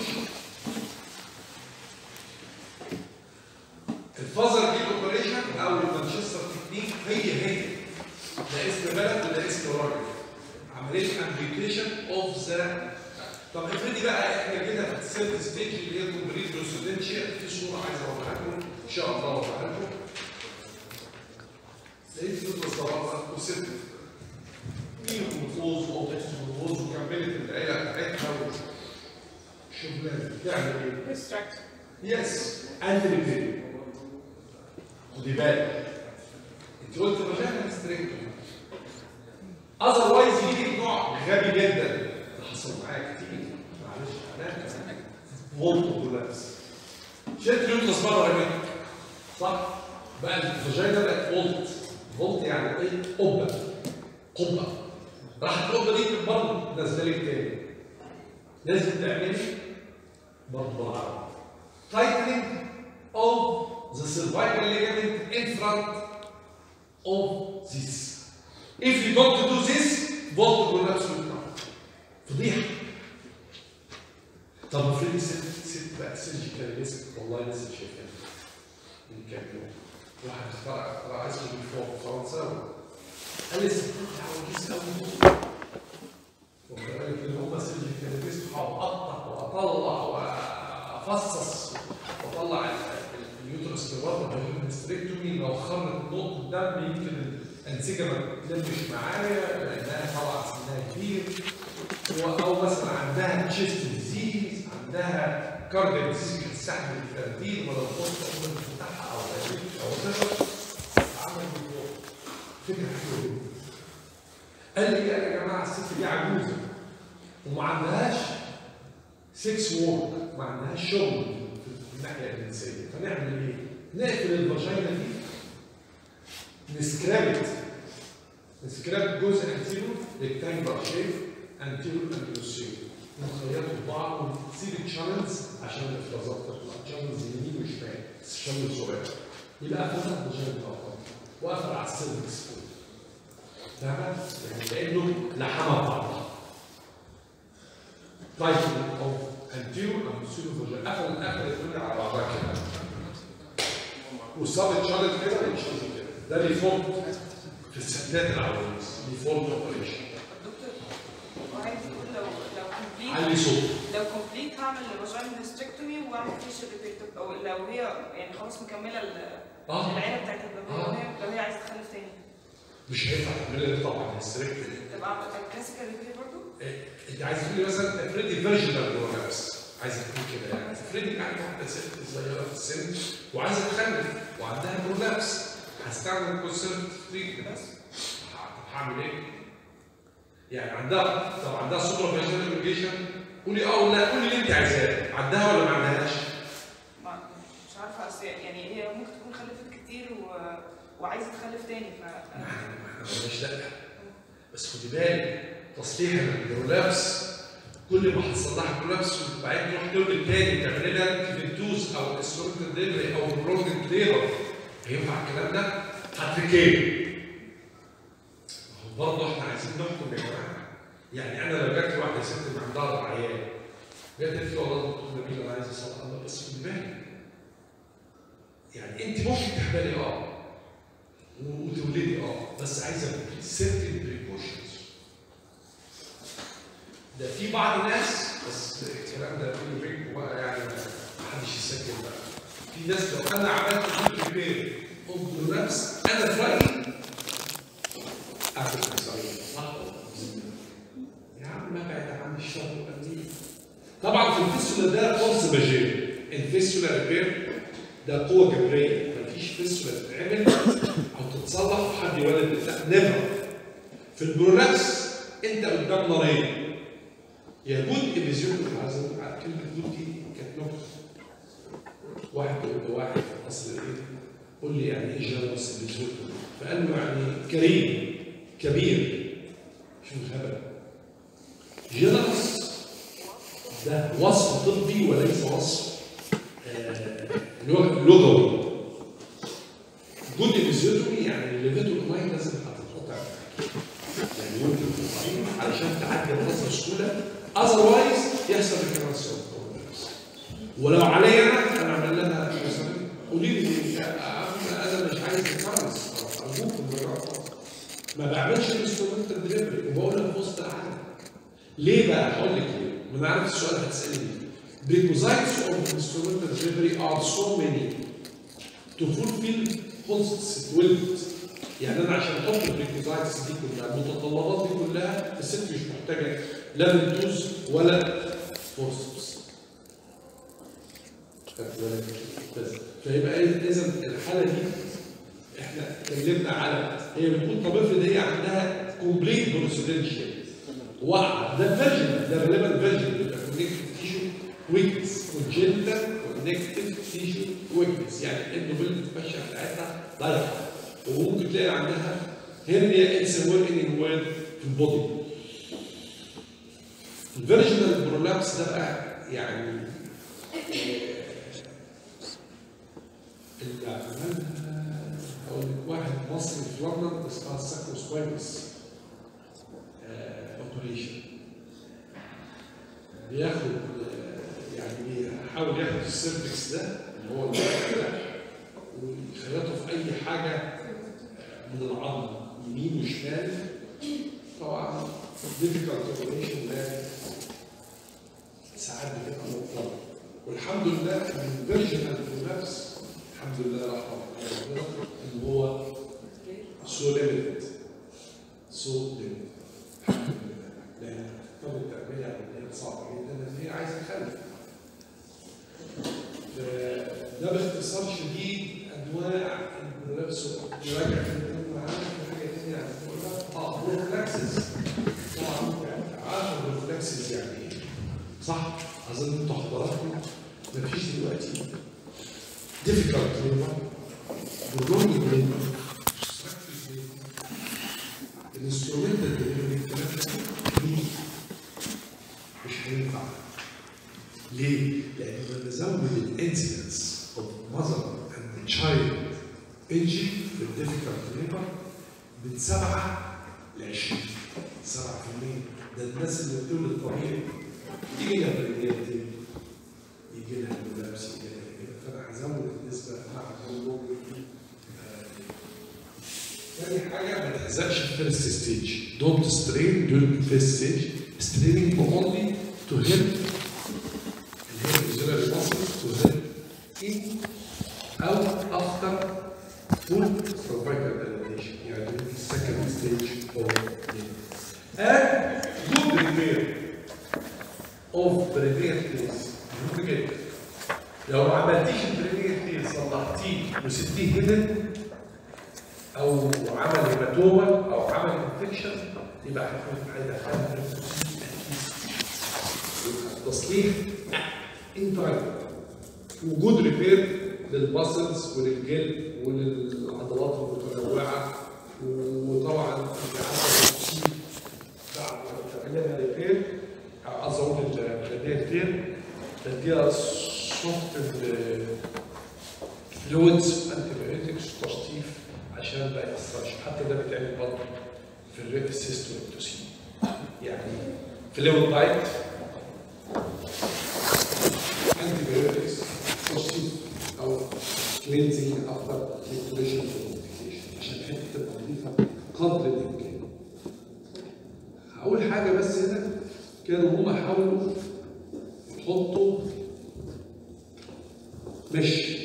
الفازر دي اوبريشن او المانشستر تكنيك هي هي ده اسم بلد وده اسم راجل عمليه امبليكيشن اوف ذا طب افرضي بقى احنا كده في السيرت ستيج اللي هي كومبليت ريسيدنشال في صوره عايز اوريها لكم ان شاء الله اوريها لكم لقيت فلوس طبعا وست مين المفوز او المفوز وكملت العيله بتاعتها وشغلانه تعمل ايه؟ ريستراكت يس انت اللي خدي بالك انت قلت فاجانا ستريكتومي اذروايز يجيك نوع غبي جدا ده حصل معايا كتير معلش انا فولت كولابس شلت اليوترس بره رميته صح؟ بقى الفاجينا بقت فولت فولت يعني ايه؟ قبه قبه راحت القبه دي برضه نازله لك تاني لازم تعملي برضه بالعربي tightening of the cervical ligament in front of this. If you don't do this, both collapse will come. فضيحة. طب افرضي ست ست بقى سيرجيكال ريسك والله لسه شايفها من كام يوم. واحد اخترع اخترع اسمه بيفور فرنساوي. قال لي الستات عواجيز قوي. واخد بالك ان هم سيرجيكال ريسك هقطع واطلع وافصص واطلع اليوترس لبره بالهستريكتومي لو خرج نقطه الدم يمكن الانسجه ما تلمش معايا لانها طبعا سنها كبير و- او مثلا عندها تشيست ديزيز عندها كارديو ديزيز بتستحمل الفردين ولا الخطه ممكن تفتحها او تقفل او تشرب عمل موضوع. فكره حلوه جدا قال لي يا جماعه الست دي عجوزه وما عندهاش سكس وورك ما عندهاش شغل في الناحيه الجنسيه فنعمل ايه؟ نقفل الفاجينا دي نسكرابت نسكراب جزء انتيرو ريكتانجلر شيب انتيرو اندروسيو نخيطه ببعض ونسيب الشانلز عشان الافرازات تطلع شانلز يمين وشمال شانل صغير يبقى فتح مجال الاخر وقفل على السيرفكس فوق فاهمة؟ يعني كأنه لحمة بعضها طيب او انتيرو اندروسيو فاجين قفل قفل الدنيا على بعضها كده وصاب الشانل كده والشانل كده ده ريفورم في الستات العواجيز ريفورم اوبريشن دكتور وعايز يقول لو لو كومبليت علي صوت لو كومبليت هعمل فاجين هيستكتومي واعمل فيشل ريبير او لو هي يعني خلاص مكمله ال- اه العيله بتاعت البابا لو هي لو هي عايزه تخلف تاني مش هينفع تعملها طبعا هيستريكت تبقى اعمل كلاسيكال ريبير برضه انت عايز تقولي مثلا افرضي فيرجنال برولابس عايز تقول كده يعني افرضي عندك واحده ست صغيره في السن وعايزه تخلف وعندها برولابس هستعمل كونسرفتيف تريتمنت بس طب هعمل ايه؟ يعني عندها طب عندها سوبر فيجنال اريجيشن قولي اه ولا قولي اللي انت عايزاه عندها ولا ما عندهاش؟ ما مش عارفه اصل يعني هي ممكن تكون خلفت كتير و... وعايزه تخلف تاني ف ما احنا ما احنا قلناش لا بس خدي بالك تصليح البرولابس كل ما هتصلح البرولابس وبعدين تروح تولد تاني تعملي لها فينتوز او اسلوبيتال ديلري او برولونج ليبر هينفع الكلام ده؟ هتركيه برضه احنا عايزين نحكم يا جماعه يعني انا لو جات لي واحده ست ما عندها اربع عيال جت قالت لي والله دكتور نبيل انا عايز اصلح الله بس خدي بالك يعني انت ممكن تحملي اه وتولدي اه بس عايزه سيرتن بريكوشنز ده في بعض الناس بس الكلام ده بيني وبينكم بقى يعني ما حدش يسجل بقى في ناس لو انا عملت كل ريبير انظر نفس انا في رايي اعمل مصاريف صح يا عم ابعد عن الشر والامنيه طبعا في الفيستولا ده فورس ماجير الفيستولا ريبير ده قوه جبريه مفيش فيستولا تتعمل او تتصلح وحد يولد لا نيفر في البرولابس انت قدام نارين يا جود الفيزيون عايز أقول كلمه جود دي كانت نقطه واحد بيقول لواحد في اصل ايه قول لي يعني ايه جنرس الفيزيون فقال له يعني كريم كبير شو الهبل جنرس ده وصف طبي وليس وصف آه، لغوي جود فيزيوتومي يعني الليفيتوماين لازم هتتقطع يعني يمكن تقطعين علشان تعدي الراسه بسهوله اذروايز يحصل الكراسيون ولو عليا انا انا اعمل لها مثلا قولي لي يا عم انا مش عايز الكرس ارجوكم بالراحه ما بعملش انسترومنتال دليفري وبقول لك وسط العالم ليه بقى؟ هقول لك ليه؟ وانا عارف السؤال هتسالني ليه؟ Prerequisites of instrumental delivery are so many to fulfill constituent يعني انا عشان احط البريكوزايتس دي كلها المتطلبات دي كلها الست مش محتاجه لا فينتوز ولا فورسبس خدت بالك؟ بس فيبقى اذا الحاله دي احنا اتكلمنا على هي بتقول طب افرض هي عندها كومبليت بروسيدنشال وقع ده فيرجن ده غالبا فيرجن بيبقى كونكتيف تيشو ويكنس كونجنتال كونكتيف تيشو ويكنس يعني النوبل الفشل بتاعتها ضايعه وممكن تلاقي عندها هيرنيا انسوير اني وين في البودي الفيرجنال برولابس ده بقى يعني اللي عملها اقول لك واحد مصري في لندن اسمها ساكروسكويبس اوبريشن بياخد آه، يعني بيحاول ياخد السيرفكس ده اللي هو الفتح ويخيطه في اي حاجه آه، من العظم يمين وشمال طبعا difficult operation ده ساعات بتبقى مضطر والحمد لله ان الفيرجنال نفس الحمد لله رحمه الله ان هو سو ليميتد سو ليميتد الحمد لله لان طب التربيه عمليه صعبه جدا لان هي عايزه تخلف ده باختصار شديد انواع البرولابس نراجع كده معانا في حاجه ثانيه عايز نقولها اه بروفلاكسس طبعا عارف البروفلاكسس يعني ايه صح اظن انتوا حضراتكم مفيش دلوقتي difficult labor prolonged labor الانسترومنتال دليفري الكلام ده مين؟ مش هينفع ليه؟ لأن لما نزود الانسيدنس اوف ماذر اند تشايلد انجري في الديفيكالت ليبر من 7 ل 20 7% ده الناس اللي بتولد طبيعي يجي لها بريدياتي يجي لها ملابس يجي لها كده فانا هزود النسبه مع الهرمون تاني حاجه ما تهزقش في فيرست ستيج دونت سترين during فيرست ستيج ستريننج اونلي تو هيلب الهيلب auxiliary muscles to help in او after full cervical dilation يعني في second stage of labor. and good repair of بريمير كيس مهم جدا لو ما عملتيش البريمير كيس صلحتيه وسبتيه هيدن او عمل هيماتوما او عمل انفكشن يبقى هيكون هيدخلها تصليح ان تايم وجود ريبير للماسلز وللجلد وللعضلات المتنوعه وطبعا انت عارفه بعد ما تعملها ريبير ازود الخليه ريبير تديها سوفت فلويدز انتيبيوتكس تشطيف عشان ما يأثرش حتى ده بيتعمل برضه في الريب سيستم والتوسين يعني فلويد دايت antibiotics تشطيب او كلينزنج افتر ميكتوريشن عشان الحته تبقى نظيفه قدر الامكان. هقول حاجه بس هنا كانوا هما حاولوا يحطوا مش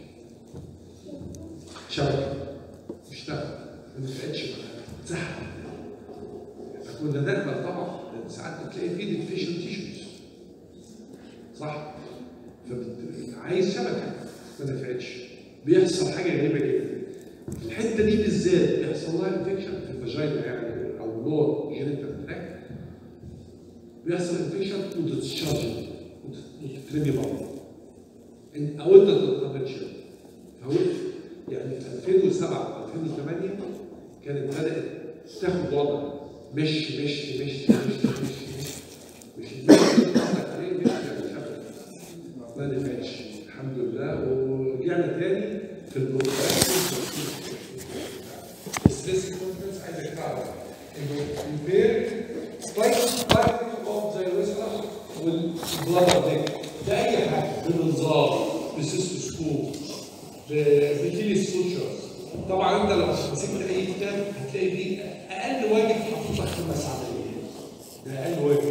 شبكه اشتغل ما نفعتش معانا زحف كنا نقبل طبعا لان ساعات بتلاقي فيه ديفيشن تيشوز صح؟ فعايز شبكه ما نفعتش بيحصل حاجه غريبه جدا الحته دي بالذات بيحصل لها انفكشن في الفاجينا يعني او لور جينيتال تراك بيحصل انفكشن وتتشارج وتترمي بره إن- او انت تتقبل شيء فهو يعني في 2007 2008 كانت بدات تاخد وضع مش مش مش مش مش مش مش مش عليه مش يعني أبداً. ما نفعش الحمد لله ورجعنا تاني في البروجرام الستريس كونفرنس عايزك تعرف انه البير كويس كويس اوف زي الوسطى والبلاد دي ده اي حاجه بمنظار بسيستوسكوب بتيلي سوتشرز طبعا انت لو مسكت اي كتاب هتلاقي فيه اقل واجب حاطط لك خمس عمليات ده اقل واجب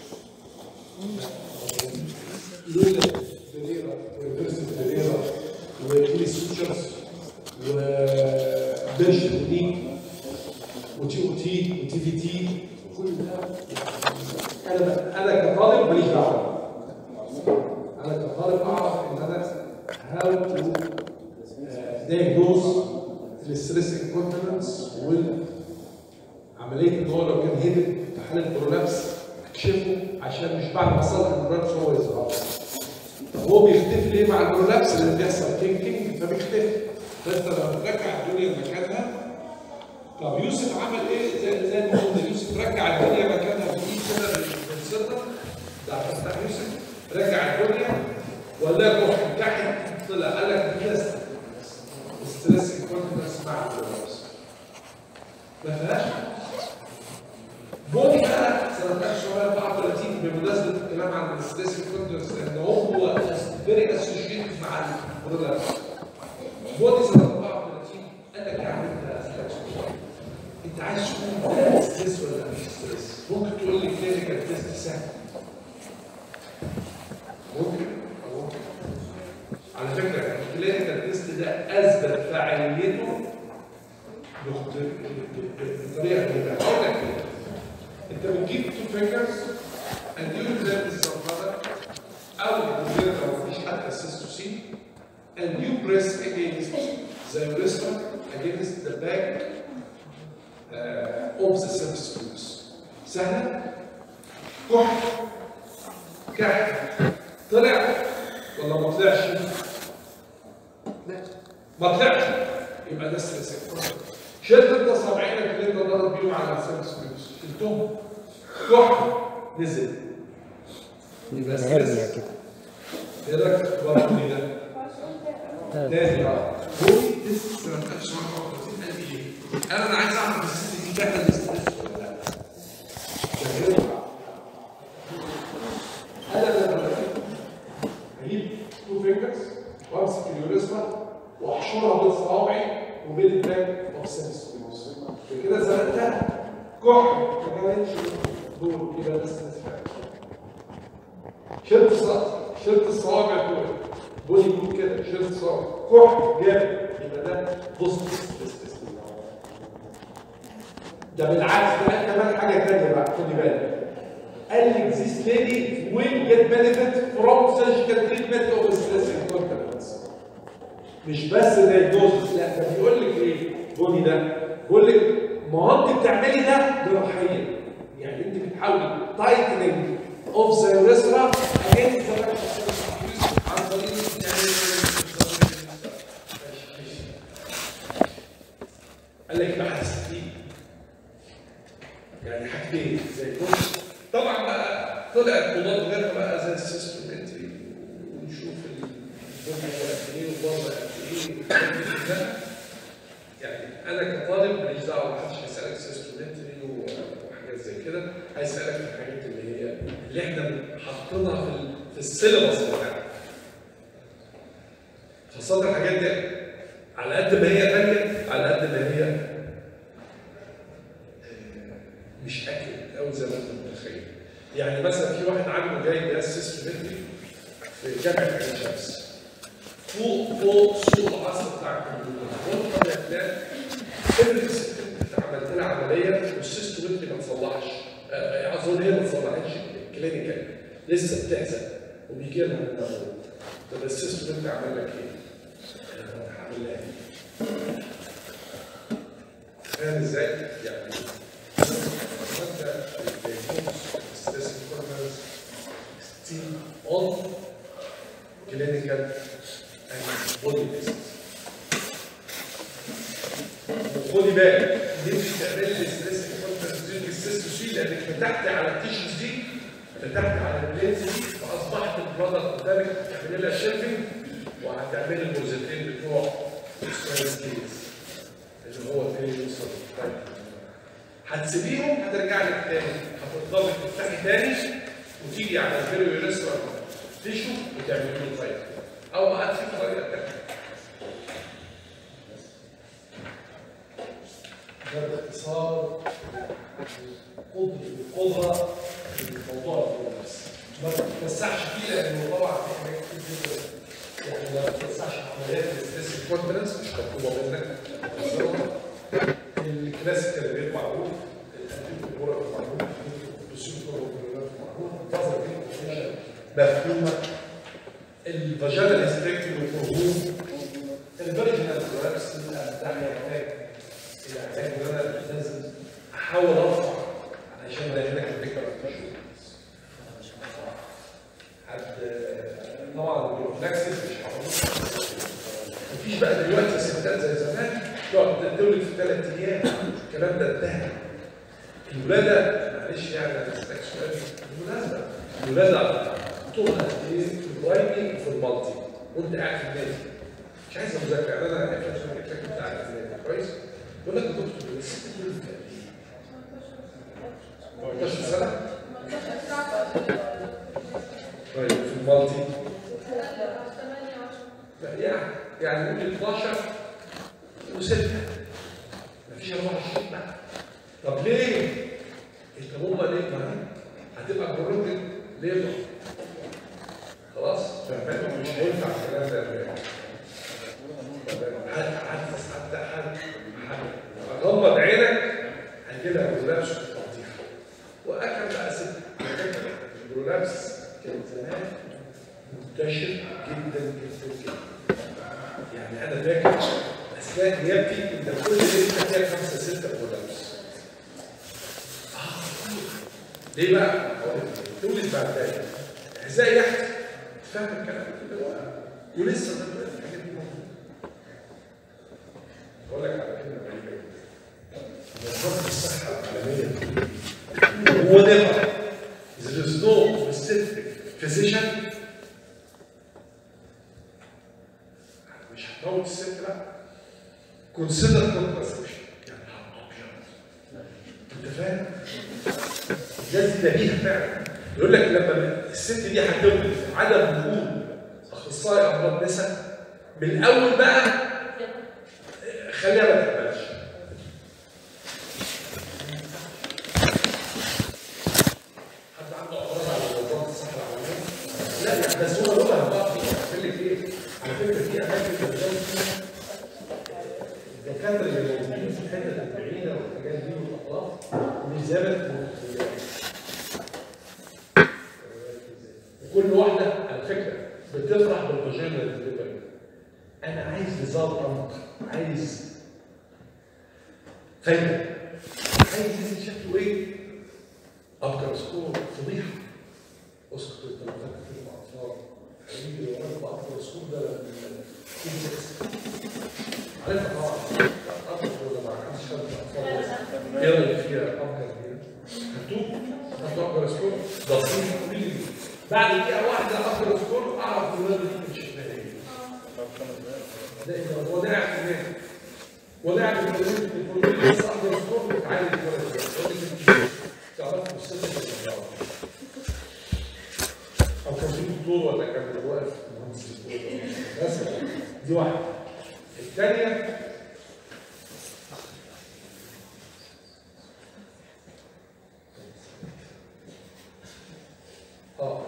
لولا فريرا ويونيفرسيتي فريرا وكلي سوتشرز وبرج وديك وتي او تي وتي في تي كل ده انا انا كطالب ماليش دعوه انا كطالب اعرف ان انا هاو تو دايجنوز الستريس انكونتنس والعمليه ان هو لو كان هيدن في حاله برولابس اكشفه عشان مش بعد ما صلح البرولابس هو يظهر هو بيختفي ليه مع البرولابس اللي بيحصل كينكينج فبيختفي فانت لما ترجع الدنيا مكانها طب يوسف عمل ايه زي زي ما قلنا يوسف رجع الدنيا مكانها بايد كده بالصدر ده عشان فتح يوسف رجع الدنيا ولا روح تحت طلع قال لك في ناس ستريس انكونتنس مع البرولابس ما فيهاش بوني بقى سنة 1934 بمناسبة الكلام عن الستريس انكونتنس لأن هو فيري اسوشيتد مع البرولابس بوني سنة 34 قال لك يا عم انت أسألك سؤال. انت عايز تشوف ده ستريس ولا مش ستريس ممكن تقول لي كلينيكال تيست سهل ممكن أو ممكن على فكرة الكلينيكال تيست ده أثبت فاعليته بخت- بطريقة غريبة هقول لك ليه. انت بتجيب تو فينجرز and you present الصنفرة أو من غير لو مفيش حتى سيستوسين and you press against the wristler against the back uh, of the subscrews سهلة كح كح طلع ولا ما طلعش؟ لا ما طلعش يبقى ده ستريس شلت انت صابعينك اللي انت ضرب بيهم على السيرفس فيوز شلتهم كحل نزل يبقى هرنيا ستريس كده ايه رايك في اختبار كل ده؟ تاني اه بولي تيست ما بقاش معاك 30 قال ايه؟ انا انا عايز اعرف الست دي فعلا ستريس ولا لا؟ شغال انا لما اجيب تو فينجرز وامسك اليوريزما واحشرها بين صوابعي وبين الباك اوف سيمستريوس كده زنقتها كحل ما كانتش دول يبقى ده ستريس فعلا شلت الص- شلت الصوابع دول بولي يكون كده شلت الصوابع كحل جامد يبقى ده بوزيتيف ستريس ده بالعكس ده كمان حاجه ثانيه بقى خدي بالك قال لك this lady will get benefit from surgical treatment of stress incontinence مش بس diagnosis لا ده بيقول لك ايه بوني ده بيقول لك ما هو انت بتعملي ده جراحيا يعني انت بتحاولي tightening of the urethra against the back of the عن طريق قال لك بقى هتستفيد يعني حاجتين زي بص طبعا بقى طلعت مضاد غيرها بقى زي السيستومتري ونشوف الدنيا قد ايه وبره قد ايه والكلام ده. يعني انا كطالب ماليش دعوه محدش هيسالك سيستومتري وحاجات زي كده هيسالك في الحاجات اللي هي اللي احنا حاطينها في ال- في السيلبس بتاعنا خاصه الحاجات دي على قد ما هي غاليه على قد ما هي مش اكل قوي زي ما انت متخيل يعني مثلا في واحد عنده جاي جهاز سيستمتري في جامعه عين شمس فوق فوق سوق العصر بتاع الكمبيوتر وانت هتلاقي افرض الست انت عملت لها عمليه والسيستمتري ما تصلحش آه، اظن هي ما تصلحتش كلينيكال لسه بتحزن وبيجي لها من الاول طب السيستمتري عمل لك ايه؟ انا هعمل لها ايه؟ فاهم ازاي؟ يعني on clinical and body tests. وخدي بالك دي مش تعمل لي ستريس كونتنت السيستم دي لانك فتحت على التيشوز دي فتحت على البلينز دي فاصبحت البرودكت قدامك تعملي لها شيفنج وهتعملي الجزئين بتوع الستريس اللي هو التاني يوصل طيب هتسيبيهم هترجع لك تاني هتضطر تفتحي تاني وتيجي على الفيرو يوريثرا تيشو وتعملي له طيب او بقى في طريقه تانيه ده باختصار قدرة القدرة في موضوع البروجرس ما تتوسعش فيه لانه طبعا في حاجات كتير جدا يعني ما تتوسعش في عمليات الستريس كونفدنس مش مطلوبه منك الكلاسيكال اللي بيطلع معروف الانتيك الكوره معروف السوبر معروف مفهومه الفاجينال هيستريكتومي والهرمون الفيرجنال كولابس ده هيحتاج الى علاج ان انا لازم احاول ارفع علشان ده هنا الفكره حد طبعا البروفلاكسس مش هقول مفيش بقى دلوقتي ستات زي زمان تقعد تولد في ثلاث ايام الكلام ده انتهى الولاده معلش يعني انا اسالك سؤال بالمناسبه الولاده طولها قد ايه في البرايمري وفي المالتي وانت قاعد في النادي مش عايز مذاكره يعني انا عارف المذاكره بتاعك في النادي كويس يقول لك يا دكتور الست دول قد ايه؟ 18 سنه طيب في المالتي لا يعني يعني ممكن 12 و6 مفيش 24 بقى طب ليه؟ انت هم ليه ما هتبقى جروب ليه خلاص فاهم مش هينفع الكلام ده حد حد حد حد حد غمض عينك هيجيلها جلابس تقطيع واكل بقى ست الجلابس كان زمان منتشر جدا جدا جدا يعني انا فاكر اثناء نيابتي انت كل ليله فيها خمسه سته جلابس ليه بقى؟ هقول لك ليه؟ تولد بعد ذلك ازاي يحصل؟ فاهم الكلام ده ولسه دلوقتي الحاجات دي موجوده. اقول لك على كلمه غريبه جدا فاهم؟ الناس دي نبيهه فعلا يقول لك لما الست دي هتولد في عدم وجود اخصائي امراض نساء من الاول بقى آه، خليها ما تقبلش حد عنده اعتراض على وزاره الصحه العالميه؟ لا يعني بس هو لغه بقى بيقول لك ايه؟ على فكره في اماكن بتلاقي فيها الدكاتره اللي موجودين في الحته البعيده والحاجات دي والاطراف نزلت وكل واحده على فكره بتفرح بالفاجينا ديليفري انا عايز نظام عمق عايز فايده عايز ينزل شكله ايه؟ ابكر سكور فضيحه اسكت انت لو فاكر فيلم اطفال هيجي يقول بابكر سكور ده في عارفها طبعا اطفال ولا ما حدش خد اطفال ايه رايك فيها ابكر دي؟ هتوب هتوب ابكر سكور بسيط قولي لي بعد دقيقه واحده ابكر سكور اعرف الولاد دي مش شكلها ايه ده إيه؟ هو ده اعتماد ولا يعني البروتين البروتين بس اقدر اذكر وتعالج الولد ده تعرف الست او كان في دكتور ولا كان واقف مهندس دكتور بس دي واحده الثانيه اه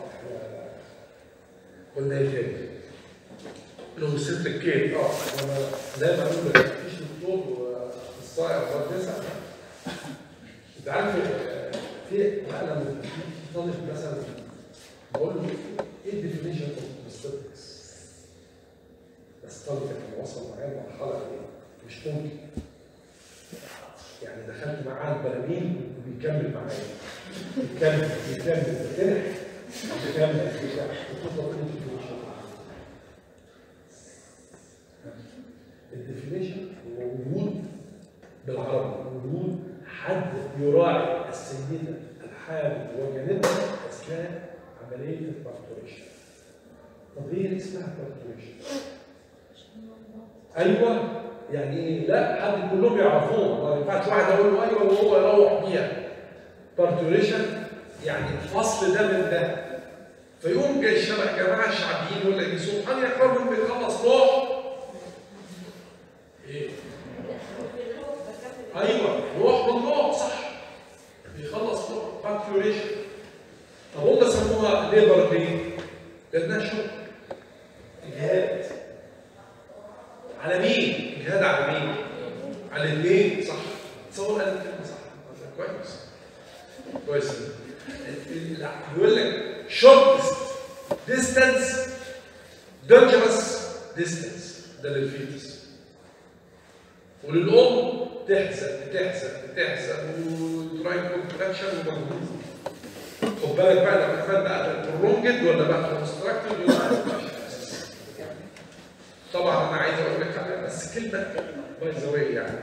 قلنا ايه تاني؟ لو ست الكيك اه انا زي ما قالوا لك مفيش دكتور واخصائي امراض نساء انت عارف آه، في بقى لما في طالب مثلا بقول له ايه الديفينيشن اوف obstetrics بس طالب كان وصل معايا لمرحله ايه مش ممكن يعني دخلت معاه البراميل وبيكمل معايا بيكمل بيكمل بتنح بيكمل بيكمل وتفضل ايه الديفينيشن الديفينيشن هو وجود بالعربي وجود حد يراعي السيدة الحامل وجنتها أثناء عملية البارتوريشن. طب ليه اسمها بارتوريشن؟ أيوه يعني إيه؟ لا حد كلهم يعرفوه ما ينفعش واحد أقول له أيوه وهو يروح بيها. بارتوريشن يعني الفصل ده من ده. فيقوم جاي شبه جماعة الشعبيين ولا يجي سبحان يا قوم بيخلص روح ايه؟ ايوه روح بالروح صح بيخلص روح بارتيوريشن طب هم سموها ليبر ليه؟ لانها شغل اجهاد على مين؟ اجهاد على مين؟ على الاثنين صح تصور قال الكلمه صح كويس كويس لا بيقول لك shortest distance dangerous distance ده للفيتس وللام تحزق تحزق تحزق وتراين كونتراكشن ومجهود خد بالك بقى لما كمان بقى الرونجد ولا بقى كونستراكتد ولا طبعا انا عايز اقول لك حاجه بس كلمه باي ذا واي يعني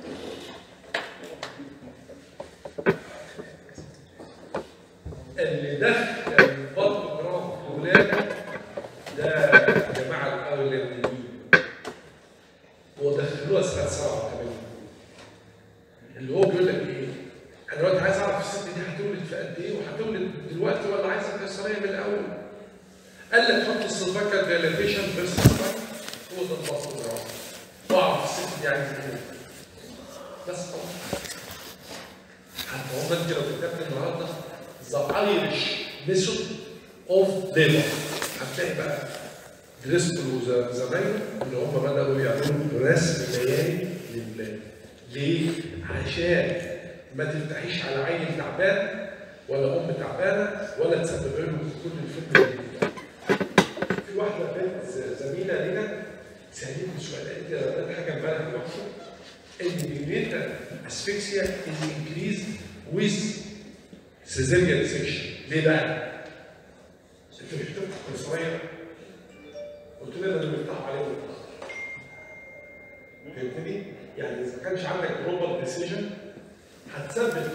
اللي دخل بطن جرام في ولاده ده يا جماعه الاولانيين ودخلوها سنه 87 اللي هو بيقول لك ايه؟ انا دلوقتي عايز اعرف الست دي هتولد في قد ايه وهتولد دلوقتي ولا عايزه قيصريه من الاول؟ قال لك حط السيرفايكال ديلاتيشن فيرسس هو ده البطن الرابع واعرف الست دي عايزه ايه؟ بس طبعا حتى هم انت لو كتبت النهارده ذا ايرش ميثود اوف ليبر هتلاقي بقى دريسكول وزمايله اللي هم بدأوا يعملوا رسم ليالي للبلاد. ليه؟ عشان ما تفتحيش على عين تعبان ولا ام تعبانه ولا تسبب لهم كل الفيلم اللي في واحده بنت زميله لنا سالتني سؤال قالت لي انا حاجه امبارح لوحده ان النيوتن اسفكسيا از انكريز ويز سيزيريان سيكشن ليه بقى؟ انت مش بتفتح قيصريه قلت لها ده اللي بيفتحوا عليه بالضغط فهمتني؟ يعني اذا كانش عندك جلوبال ديسيجن هتثبت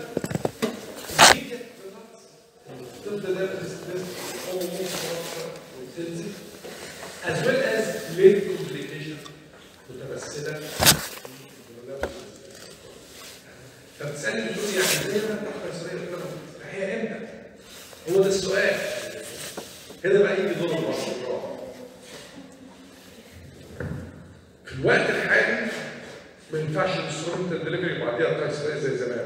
الطفل ده بتستريس وتنزل as well as late complication متمثله فبتسبب هتسالني تقول لي يعني ايه انا قيصريه قلت لك هي امتى؟ هو ده السؤال هنا بقى يجي دور المشروع في الوقت الحالي ما ينفعش الانسترومنت دليفري وبعديها قيصريه زي زمان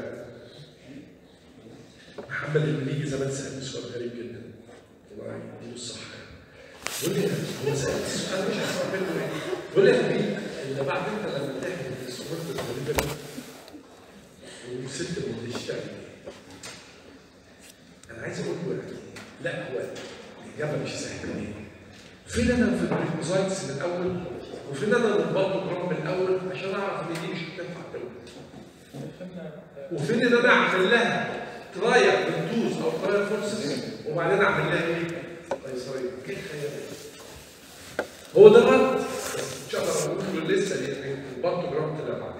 محمد المليجي زمان سالني سؤال غريب جدا والله يديله الصحه يقول لي هو سالني السؤال مش هسمع منه ايه يقول لي يا حبيبي اللي بعد انت لما تعمل الانسترومنت دليفري وست ما تشتغل انا عايز اقول له يعني لا هو الاجابه مش سهله فين انا في البريكوزايتس من الاول وفين انا البالتوجرام من الاول عشان اعرف ان دي مش هتنفع تولد وفين ان انا اعمل لها ترايل بالدوز او ترايل فورسز وبعدين اعمل لها ايه؟ قيصريه كيف خيال هو ده الرد بس مش هقدر اقول له لسه لان البالتوجرام طلع بعد